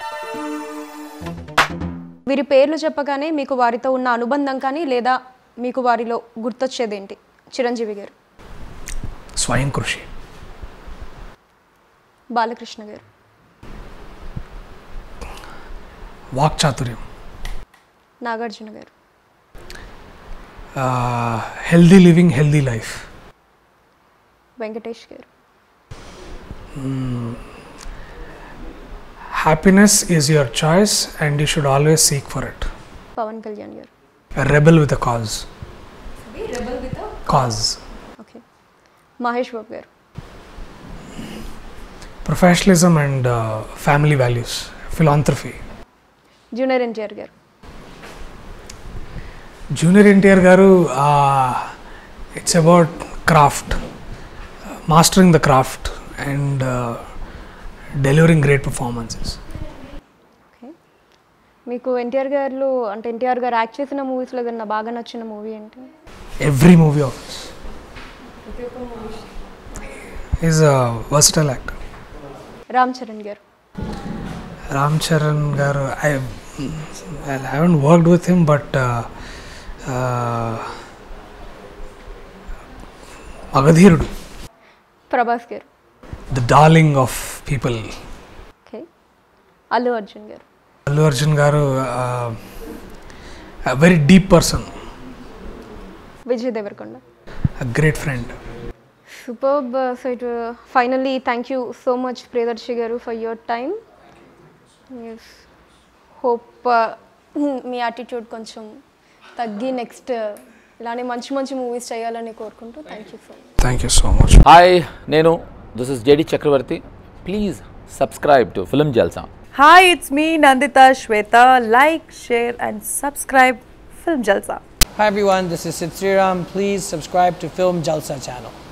వీరి పేర్లు చెప్పగానే మీకు వారితో ఉన్న అనుబంధం కానీ లేదా మీకు వారిలో గుర్తొచ్చేదేంటి చిరంజీవి గారు స్వయం కృషి బాలకృష్ణ గారు వాక్చాతుర్యం నాగార్జున గారు healthy living healthy life Venkatesh గారు happiness is your choice and you should always seek for it Pawan Kalyan గారు rebel with a cause cause okay Mahesh Babu గారు professionalism and family values philanthropy junior NTR గారు జూనియర్ ఎన్టీఆర్ గారు it's about craft mastering the craft and delivering great performances okay మీకు ఎన్టీఆర్ గారు అంటే ఎన్టీఆర్ గారు act చేసిన మూవీస్లో ఏదన్నా బాగా నచ్చిన మూవీ ఏంటి every movie of is versatile actor Ram Charan గారు రామ్ చరణ్ గారు I I haven't worked with him but మగధీరుడు ప్రభాస్ గారు the darling of people okay Allu Arjun గారు అల్లు అర్జున్ గారు very deep person Vijay Deverakonda great friend superb so it finally thank you so much Priyadarshi గారు for your time yes hope మీ attitude కొంచెం తగ్గి next ఇలానే మంచి మంచి మూవీస్ చేయాలని కోరుకుంటూ thank you so much thank you so much hi నేను this is JD Chakravarthy please subscribe to film Jalsa Hi, it's me Nandita Shweta. Like, share, and subscribe Film Jalsa. Hi everyone, this is Sid Sriram. Please subscribe to Film Jalsa channel.